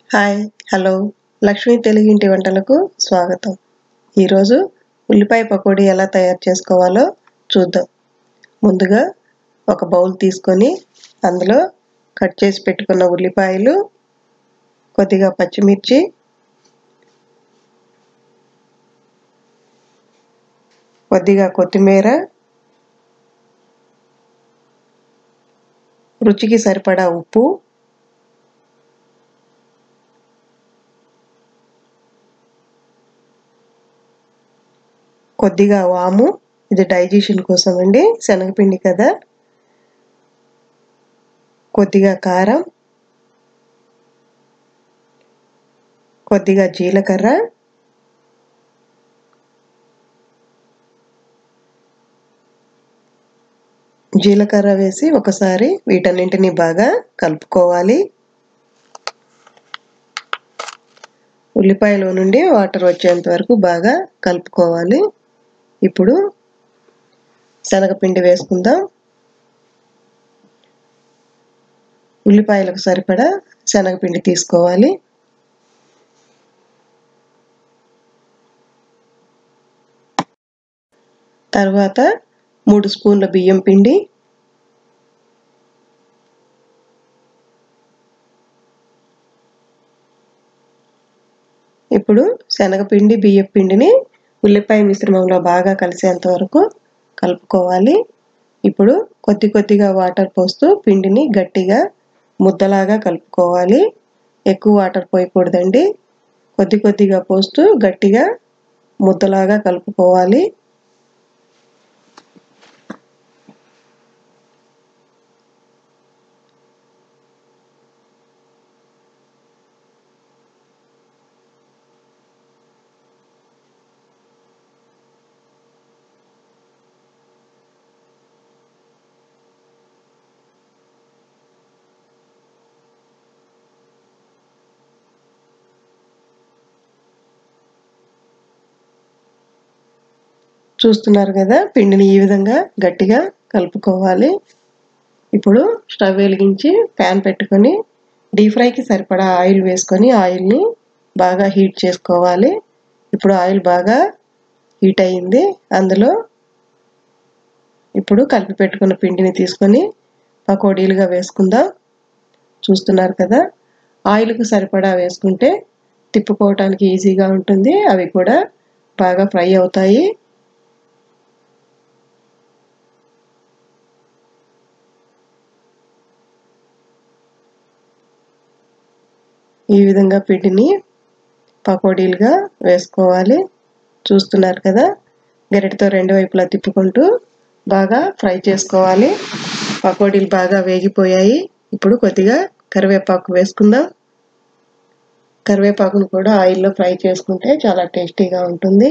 hi hello Lakshmi తెలుగింటి వంటలకు స్వాగతం ఈరోజు ఉల్లిపాయ పకోడీ ఎలా తయారు చేసుకోవాలో చూద్దాం ముందుగా ఒక బౌల్ తీసుకొని అందులో కట్ చేసి పెట్టుకున్న ఉల్లిపాయలు కొద్దిగా పచ్చిమిర్చి కొద్దిగా కొత్తిమీర రుచికి సరిపడా ఉప్పు కొద్దిగా వాము ఇది డైజెషన్ కోసం అండి శనగపిండి కదా కొద్దిగా కారం కొద్దిగా జీలకర్ర జీలకర్ర వేసి ఒకసారి వీటన్నింటినీ బాగా కలుపుకోవాలి ఉల్లిపాయలో నుండి వాటర్ వచ్చేంత వరకు బాగా కలుపుకోవాలి ఇప్పుడు శనగపిండి వేసుకుందాం ఉల్లిపాయలకు సరిపడా శనగపిండి తీసుకోవాలి తర్వాత మూడు స్పూన్ల బియ్యం పిండి ఇప్పుడు శనగపిండి బియ్యం పిండిని ఉల్లిపాయ మిశ్రమంలో బాగా కలిసేంత వరకు కలుపుకోవాలి ఇప్పుడు కొద్ది కొద్దిగా వాటర్ పోస్తూ పిండిని గట్టిగా ముద్దలాగా కలుపుకోవాలి ఎక్కువ వాటర్ పోయకూడదండి కొద్ది కొద్దిగా పోస్తూ గట్టిగా ముద్దలాగా కలుపుకోవాలి చూస్తున్నారు కదా పిండిని ఈ విధంగా గట్టిగా కలుపుకోవాలి ఇప్పుడు స్టవ్ వెలిగించి ప్యాన్ పెట్టుకొని డీప్ ఫ్రైకి సరిపడా ఆయిల్ వేసుకొని ఆయిల్ని బాగా హీట్ చేసుకోవాలి ఇప్పుడు ఆయిల్ బాగా హీట్ అయింది అందులో ఇప్పుడు కలిపి పెట్టుకున్న పిండిని తీసుకొని పకోడీలుగా వేసుకుందాం చూస్తున్నారు కదా ఆయిల్కు సరిపడా వేసుకుంటే తిప్పుకోవటానికి ఈజీగా ఉంటుంది అవి కూడా బాగా ఫ్రై అవుతాయి ఈ విధంగా పిండిని పకోడీలుగా వేసుకోవాలి చూస్తున్నారు కదా గరిటతో రెండు వైపులా తిప్పుకుంటూ బాగా ఫ్రై చేసుకోవాలి పకోడీలు బాగా వేగిపోయాయి ఇప్పుడు కొద్దిగా కరివేపాకు వేసుకుందాం కరివేపాకును కూడా ఆయిల్లో ఫ్రై చేసుకుంటే చాలా టేస్టీగా ఉంటుంది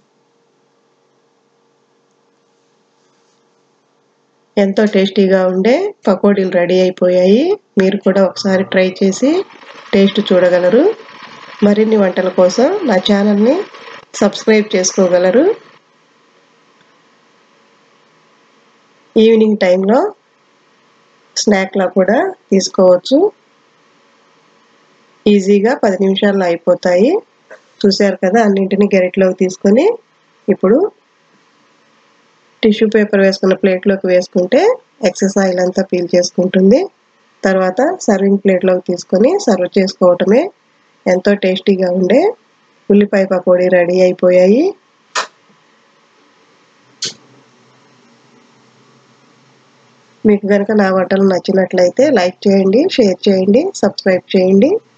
ఎంతో టేస్టీగా ఉండే పకోడీలు రెడీ అయిపోయాయి మీరు కూడా ఒకసారి ట్రై చేసి టేస్ట్ చూడగలరు మరిన్ని వంటల కోసం నా ఛానల్ని సబ్స్క్రైబ్ చేసుకోగలరు ఈవినింగ్ టైంలో స్నాక్లా కూడా తీసుకోవచ్చు ఈజీగా పది నిమిషాల్లో అయిపోతాయి చూశారు కదా అన్నింటినీ గెరెట్లోకి తీసుకొని ఇప్పుడు టిష్యూ పేపర్ వేసుకున్న ప్లేట్లోకి వేసుకుంటే ఎక్సెస్ ఆయిల్ అంతా పీల్ చేసుకుంటుంది తర్వాత సర్వింగ్ ప్లేట్లోకి తీసుకొని సర్వ్ చేసుకోవటమే ఎంతో టేస్టీగా ఉండే ఉల్లిపాయ పకోడీ రెడీ అయిపోయాయి మీకు కనుక నా వంటలు నచ్చినట్లయితే లైక్ చేయండి షేర్ చేయండి సబ్స్క్రైబ్ చేయండి